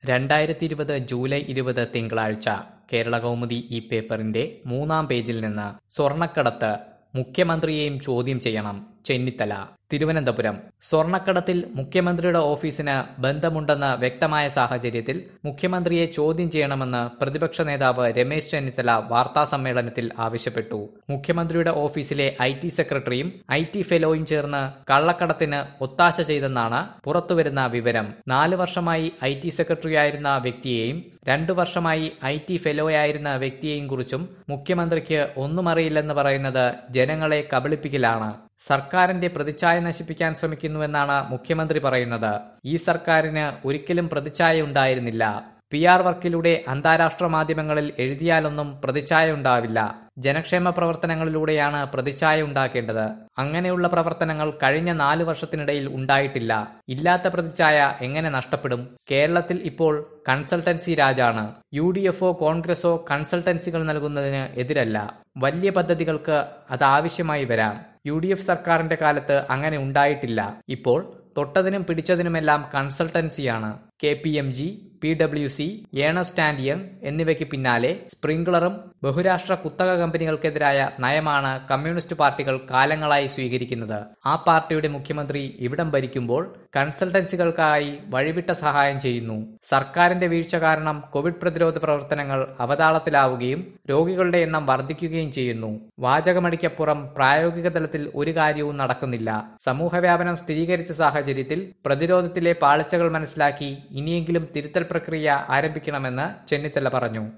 രണ്ടായിരത്തി ഇരുപത് ജൂലൈ ഇരുപത് തിങ്കളാഴ്ച കേരള കൗമുദി ഈ പേപ്പറിന്റെ മൂന്നാം പേജിൽ നിന്ന് സ്വർണക്കടത്ത് മുഖ്യമന്ത്രിയെയും ചോദ്യം ചെയ്യണം ചെന്നിത്തല തിരുവനന്തപുരം സ്വർണക്കടത്തിൽ മുഖ്യമന്ത്രിയുടെ ഓഫീസിന് ബന്ധമുണ്ടെന്ന് വ്യക്തമായ സാഹചര്യത്തിൽ മുഖ്യമന്ത്രിയെ ചോദ്യം ചെയ്യണമെന്ന് പ്രതിപക്ഷ നേതാവ് രമേശ് ചെന്നിത്തല വാർത്താ സമ്മേളനത്തിൽ ആവശ്യപ്പെട്ടു മുഖ്യമന്ത്രിയുടെ ഓഫീസിലെ ഐ ടി സെക്രട്ടറിയും ഐ ടി ഫെലോയും ചേർന്ന് കള്ളക്കടത്തിന് ഒത്താശ ചെയ്തെന്നാണ് പുറത്തുവരുന്ന വിവരം നാല് വർഷമായി ഐ ടി സെക്രട്ടറിയായിരുന്ന വ്യക്തിയെയും രണ്ടു വർഷമായി ഐ ടി ഫെലോയായിരുന്ന വ്യക്തിയെയും കുറിച്ചും മുഖ്യമന്ത്രിക്ക് ഒന്നും അറിയില്ലെന്ന് പറയുന്നത് ജനങ്ങളെ കബളിപ്പിക്കലാണ് സർക്കാരിന്റെ പ്രതിച്ഛായ നശിപ്പിക്കാൻ ശ്രമിക്കുന്നുവെന്നാണ് മുഖ്യമന്ത്രി പറയുന്നത് ഈ സർക്കാരിന് ഒരിക്കലും പ്രതിച്ഛായ ഉണ്ടായിരുന്നില്ല പി ആർ വർക്കിലൂടെ അന്താരാഷ്ട്ര മാധ്യമങ്ങളിൽ എഴുതിയാലൊന്നും പ്രതിച്ഛായ ഉണ്ടാവില്ല ജനക്ഷേമ പ്രവർത്തനങ്ങളിലൂടെയാണ് പ്രതിച്ഛായ ഉണ്ടാക്കേണ്ടത് അങ്ങനെയുള്ള പ്രവർത്തനങ്ങൾ കഴിഞ്ഞ നാല് വർഷത്തിനിടയിൽ ഉണ്ടായിട്ടില്ല ഇല്ലാത്ത പ്രതിച്ഛായ എങ്ങനെ നഷ്ടപ്പെടും കേരളത്തിൽ ഇപ്പോൾ കൺസൾട്ടൻസി രാജാണ് യു ഡി എഫോ കോൺഗ്രസോ കൺസൾട്ടൻസികൾ നൽകുന്നതിന് എതിരല്ല വലിയ പദ്ധതികൾക്ക് അത് ആവശ്യമായി വരാം യു ഡി എഫ് സർക്കാരിന്റെ കാലത്ത് അങ്ങനെ ഉണ്ടായിട്ടില്ല ഇപ്പോൾ തൊട്ടതിനും പിടിച്ചതിനുമെല്ലാം കൺസൾട്ടൻസിയാണ് K P M G P W C Ernst and Young എന്നിവയ്ക്ക് പിന്നാലെ സ്പ്രിംഗ്ലറും ബഹുരാഷ്ട്ര കുത്തക കമ്പനികൾക്കെതിരായ നയമാണ് കമ്മ്യൂണിസ്റ്റ് പാർട്ടികൾ കാലങ്ങളായി സ്വീകരിക്കുന്നത് ആ പാർട്ടിയുടെ മുഖ്യമന്ത്രി ഇവിടം ഭരിക്കുമ്പോൾ കൺസൾട്ടൻസികൾക്കായി വഴിവിട്ട സഹായം ചെയ്യുന്നു സർക്കാരിന്റെ വീഴ്ച കാരണം കോവിഡ് പ്രതിരോധ പ്രവർത്തനങ്ങൾ അവതാളത്തിലാവുകയും രോഗികളുടെ എണ്ണം വർദ്ധിക്കുകയും ചെയ്യുന്നു വാചകമടിക്കപ്പുറം പ്രായോഗിക തലത്തിൽ ഒരു കാര്യവും നടക്കുന്നില്ല സമൂഹവ്യാപനം സ്ഥിരീകരിച്ച സാഹചര്യത്തിൽ പ്രതിരോധത്തിലെ പാളിച്ചകൾ മനസ്സിലാക്കി ഇനിയെങ്കിലും തിരുത്തൽ പ്രക്രിയ ആരംഭിക്കണമെന്ന് ചെന്നിത്തല പറഞ്ഞു